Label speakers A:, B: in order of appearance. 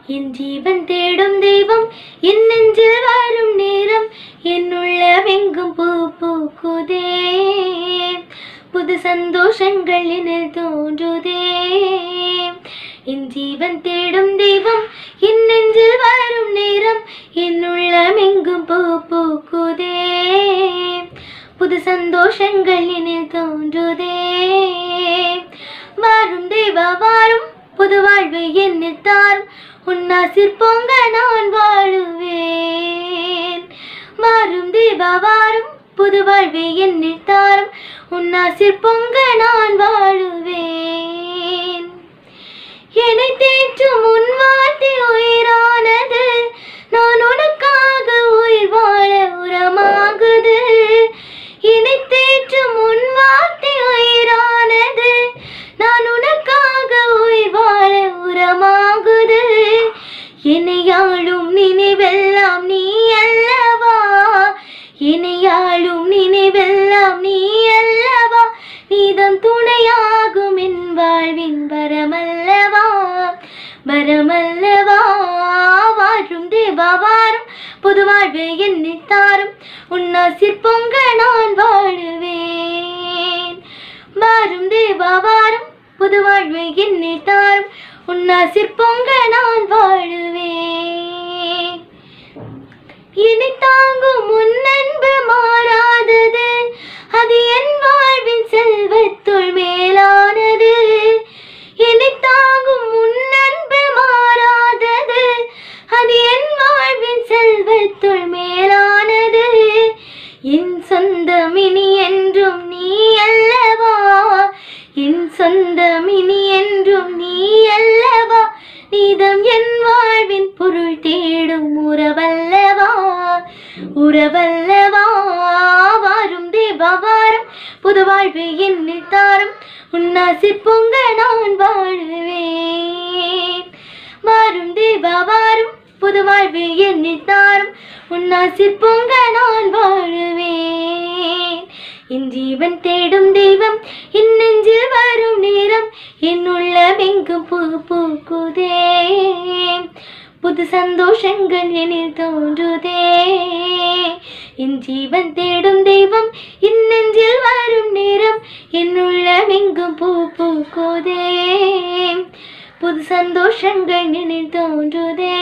A: என் ஜீவன் தேடும் தெய்வம் என் நெஞ்சில் வரும் நேரம் என்னுள்ள வெங்கும் பூ பூக்குதே புது சந்தோஷங்கள் என்னில் தோன்றுதே என் ஜீவன் தேடும் தெய்வம் என் நெஞ்சில் வரும் நேரம் என்னுள்ள எங்கும் பூ பூக்குதே புது சந்தோஷங்கள் என்னில் தோன்றுதே வாரும் தெய்வா வாரும் புது வாழ்வு என்னில் தாரும் உன்னாசிற் பொங்க நான் வாழுவேன் வாரும் தெய்வா வாரும் புது வாழ்வு என்னில் தாரும் உன்னாசிற் பொங்க நான் வாழுவேன் என்னை தேற்றும் உன் வார்த்தை உயிரானது நான் உனக்காக உயிர் வாழ உரமாகுது என்னை தேற்றும் உன் வார்த்தை உயிரானது நான் உனக்காக உயிர் வாழ உரமாகுது என்னையாளும் நினைவெல்லாம் நீ அல்லவா என்னையாளும் நினைவெல்லாம் நீ அல்லவா நீதம் துணையாகும் என் வாழ்வின் வரமல்லவா வரமல்லவா வாரும் தேவா வாரும் புது வாழ்வு என்னில் தாரும் உன்னாசிற் பொங்க நான் வாழுவேன் வாரும் தேவா வாரும் புது வாழ்வு என்னில் தாரும் உன்னாசிற் பொங்க நான் வாழுவேன் இனி தாங்கும் உன் அன்பு மாறாதது அது என் வாழ்வின் செல்வத்துள் மேலானது இனி தாங்கும் உன் அன்பு மாறாதது அது என் வாழ்வின் செல்வத்துள் மேலானது என் சொந்தம் இனி என்றும் நீ அல்லவா என் சொந்தம் இனி என்றும் நீ அல்லவா நீதம் என் வாழ்வின் பொருள் தேடும் உறவல்லவா உறவல்லவா வாரும் தேவா வாரும் புது வாழ்வு என்னில் தாரும் உன்னாசிற் பொங்க நான் வாழுவேன் வாரும் தேவா வாரும் புது வாழ்வு என்னில் தாரும் உன்னாசிற் பொங்க நான் வாழுவேன் என் ஜீவன் தேடும் தெய்வம் என் நெஞ்சில் வரும் நேரம் என் உள்ளமெங்கும் பூ பூக்குதே புது சந்தோஷங்கள் எனில் தோன்றுதே என் ஜீவன் தேடும் தெய்வம் என் நெஞ்சில் வரும் நேரம் என் உள்ளமெங்கும் பூ பூக்குதே புது சந்தோஷங்கள் எனில் தோன்றுதே